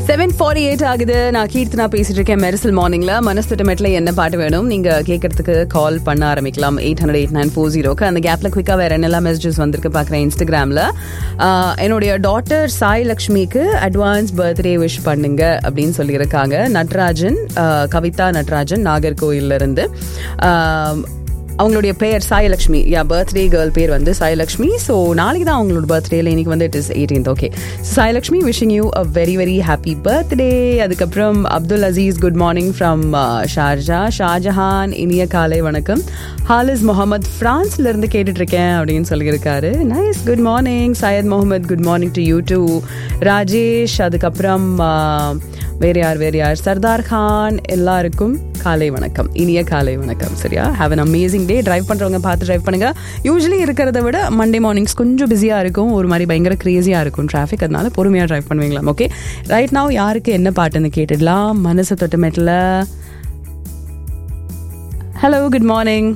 Seven forty eight ஆகுது நான் கீர்த்தனா பேசிட்டு இருக்கேன் மெரிசல் மார்னிங்ல மனசு திட்டமெட்ல என்ன பாட்டு வேணும் நீங்க கேட்கறதுக்கு கால் பண்ண ஆரம்பிக்கலாம் eight hundred eight nine four ஜீரோக்கு அந்த கேப்ல குவிக்கா வேற என்னெல்லாம் மெசேஜஸ் வந்திருக்கு பாக்குறேன் இன்ஸ்டாகிராம்ல ஆஹ், என்னுடைய டாட்டர் சாய் லக்ஷ்மிக்கு அட்வான்ஸ் பர்த்டே விஷ் பண்ணுங்க அப்படின்னு சொல்லியிருக்காங்க நட்ராஜன் ஆஹ், கவிதா நட்ராஜன் நாகர்கோயில்ல இருந்து ஆஹ், அவங்களுடைய பெயர் சாயலக்ஷ்மி யா பர்த்டே கேர்ள் பேர் வந்து சாயலக்ஷ்மி ஸோ நாளைக்கு தான் அவங்களோட பர்த்டேல இன்னைக்கு வந்து it is eighteenth okay Sayalakshmi wishing you a very very happy birthday அதுக்கப்புறம் Abdul Aziz good morning from Sharjah Shahjahan இனிய காலை வணக்கம் ஹாலிஸ் முகமது பிரான்ஸ்ல இருந்து கேட்டுட்டு இருக்கேன் அப்படின்னு சொல்லியிருக்காரு nice good morning Syed Mohammed good morning to you too Rajesh அதுக்கப்புறம் ஆஹ், வேற யார் வேற யார் சர்தார் கான் எல்லாருக்கும் காலை வணக்கம் இனிய காலை வணக்கம் சரியா have an amazing day drive பண்றவங்க பார்த்து டிரைவ் பண்ணுங்க யூஸ்வலி இருக்கிறத விட மண்டே மார்னிங்ஸ் கொஞ்சம் பிஸியா இருக்கும் ஒரு மாதிரி பயங்கர கிரேசியா இருக்கும் டிராஃபிக் அதனால பொறுமையா டிரைவ் பண்ணுவீங்களா ஓகே ரைட் now யாருக்கு என்ன பாட்டுன்னு கேட்டுடலாம் மனசு தொட்டு மெட்டில் hello good morning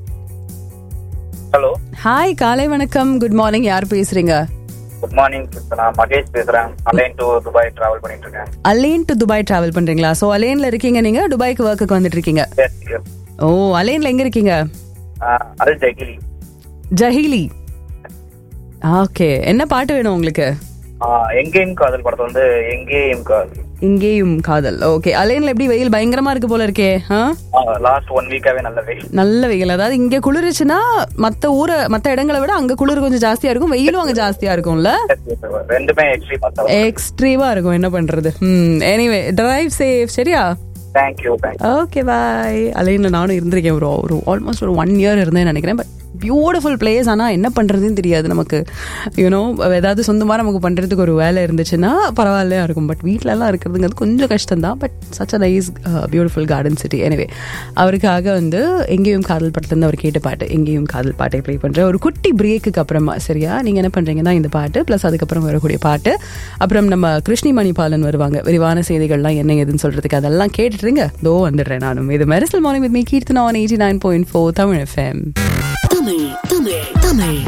hello hi காலை வணக்கம் குட் மார்னிங் யார் பேசுறீங்க குட் மார்னிங் நான் மகேஷ் பேசுறேன் அலைன் டு துபாய் டிராவல் பண்ணிட்டு இருக்கேன் அலேன் டு துபாய் டிராவல் பண்றீங்களா ஸோ அலேன்ல இருக்கீங்க நீங்க துபாய்க்கு ஒர்க்குக்கு வந்துட்டு இருக்கீங்க Yes, yes. ஓ அலேன்ல எங்க இருக்கீங்க ஆஹ், அது ஜெகிலி ஜஹீலி ஓகே என்ன பாட்டு வேணும் உங்களுக்கு ஆஹ், எங்கேயும் காதல் படத்தை வந்து எங்கேயும் காதல் இங்கேயும் காதல் ஓகே அலேன்ல எப்படி வெயில் பயங்கரமா இருக்கு போல இருக்கே ஆ? லாஸ்ட் ஒன் வீக்காவே நல்ல வெயில் நல்ல வெயில் அதாவது இங்க குளிருச்சுன்னா மத்த ஊரை மத்த இடங்களை விட அங்க குளிர் கொஞ்சம் ஜாஸ்தியா இருக்கும் வெயிலும் அங்க ஜாஸ்தியா இருக்கும்ல Yes, yes, sir. ரெண்டுமே எக்ஸ்ட்ரீம் பார்த்தா எக்ஸ்ட்ரீமா இருக்கும் என்ன பண்றது ம் எனிவே டிரைவ் சேஃப் சரியா தேங்க்யூ தேங்க்யூ ஓகே பாய் அலைன்ல நானும் இருந்திருக்கேன் ஒரு ஒரு ஆல்மோஸ்ட் ஒரு ஒன் இயர் இருந்தேன் நினைக்கிறேன் பட் பியூட்டிஃபுல் பிளேஸ் ஆனால் என்ன பண்ணுறதுன்னு தெரியாது நமக்கு யூனோ ஏதாவது சொந்தமாக நமக்கு பண்ணுறதுக்கு ஒரு வேலை இருந்துச்சுன்னா பரவாயில்லையா இருக்கும் பட் வீட்டிலலாம் இருக்கிறதுங்கிறது கொஞ்சம் கஷ்டம் தான் but such a nice beautiful garden city எனவே அவருக்காக வந்து எங்கேயும் காதல் படத்துலேருந்து அவர் கேட்ட பாட்டு எங்கேயும் காதல் பாட்டை ப்ளே பண்ணுறேன் ஒரு குட்டி பிரேக்குக்கு அப்புறமா சரியா நீங்கள் என்ன பண்ணுறீங்கன்னா இந்த பாட்டு ப்ளஸ் அதுக்கப்புறம் வரக்கூடிய பாட்டு அப்புறம் நம்ம கிருஷ்ணி மணிபாலன் வருவாங்க விரிவான செய்திகள்லாம் என்ன ஏதுன்னு சொல்கிறதுக்கு அதெல்லாம் கேட்டுட்டுருங்க தோ வந்துடுறேன் நானும் இது Mersal morning with me Keerthana on eighty nine point four Tamil FM Tamil Tamil Tamil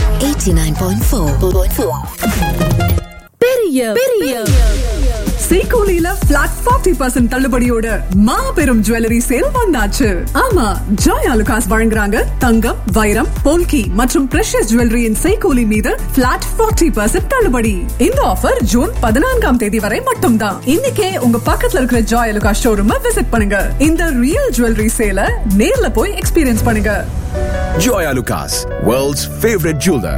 89.4 பெரிய பெரிய செய்கூலியில பிளாட் ஃபார்ட்டி பர்சன்ட் தள்ளுபடியோட மாபெரும் ஜுவல்லரி சேல் வந்தாச்சு ஆமா ஜாய் அலுகாஸ் வழங்குறாங்க தங்கம் வைரம் போல்கி மற்றும் பிரஷஸ் ஜுவல்லரியின் செய்கூலி மீது பிளாட் ஃபார்ட்டி பர்சன்ட் தள்ளுபடி இந்த ஆஃபர் ஜூன் பதினான்காம் தேதி வரை மட்டும்தான் இன்னைக்கே உங்க பக்கத்துல இருக்கிற ஜாய் அலுகாஸ் ஷோரூம் விசிட் பண்ணுங்க இந்த ரியல் ஜுவல்லரி சேல நேர்ல போய் எக்ஸ்பீரியன்ஸ் பண்ணுங்க Joya Lucas, world's favorite jeweler.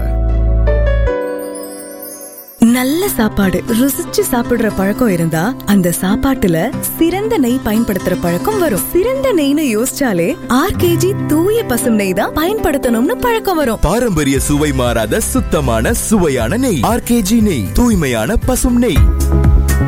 நல்ல சாப்பாடு ருசிச்சு சாப்பிடுற பழக்கம் இருந்தா அந்த சாப்பாட்டுல சிறந்த நெய் பயன்படுத்துற பழக்கம் வரும் சிறந்த நெய்னு யோசிச்சாலே ஆர்கேஜி தூய பசும் நெய் தான் பயன்படுத்தணும்னு பழக்கம் வரும் பாரம்பரிய சுவை மாறாத சுத்தமான சுவையான நெய் ஆர்கேஜி நெய் தூய்மையான பசும் நெய்